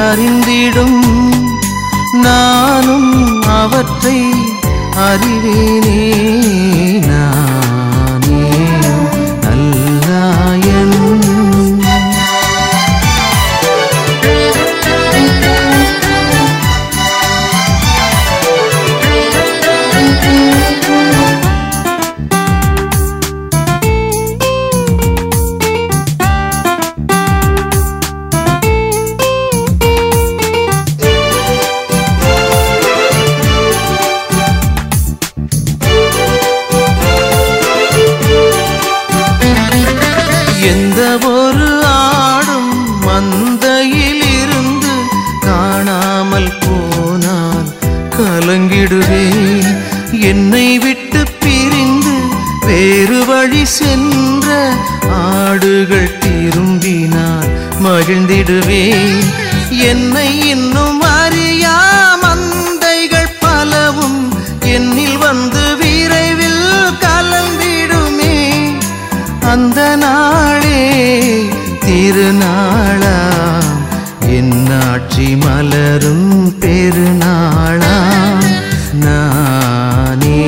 அறிந்திடும் நானும் அவற்றை அறிவேனே நானே நல்லாயன் எந்த ஒரு ஆடும் மந்தையில் இருந்து காணாமல் போனால் கலங்கிடுவேன் என்னை விட்டு பிரிந்து வேறு வழி சென்ற ஆடுகள் திரும்பினால் மகிழ்ந்திடுவேன் என்னை இன்னும் அறியா மந்தைகள் பலவும் என்னில் வந்து விரைவில் கலந்திடுமே அந்த நாளே திருநாளாம் என்னாட்சி மலரும் பெருநாளாம் நானே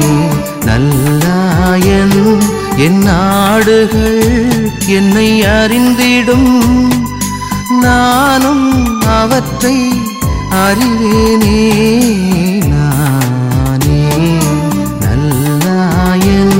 நல்லாயன் என் நாடுகள் என்னை அறிந்திடும் நானும் அவற்றை அறிவேனே நானே நல்லாயன்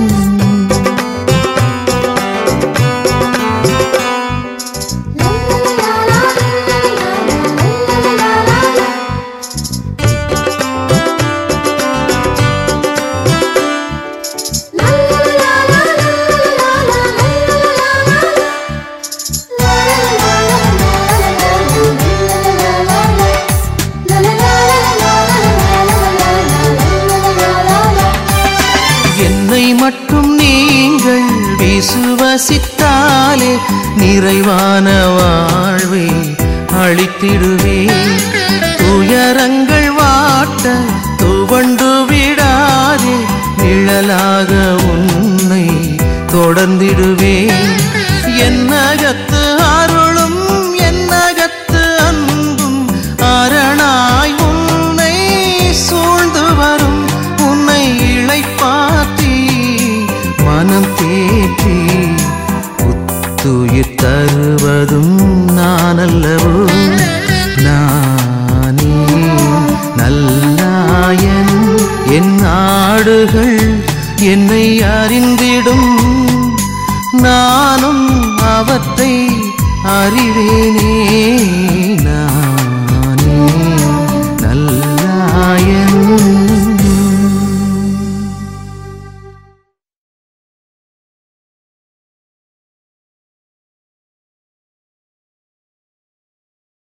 என்னை மட்டும் நீங்கள் விசுவசித்தாலே நிறைவான வாழ்வை அளித்திடுவேன் துயரங்கள் வாட்ட துவண்டு விடாதே நிழலாக உன்னை தொடர்ந்திடுவேன் என்னகத்து அருளும் என்னகத்து அன்பும் அரணாய் உன்னை சூழ்ந்து வரும் உன்னை இளைப்பாற்றி மனம் தேற்றி புத்துயிர் தருவதும் நான் அல்லவோ நானே நல்லாயன் என் நாடுகள் என்னை அறிந்திடும் நானும் அவற்றை அறிவேனே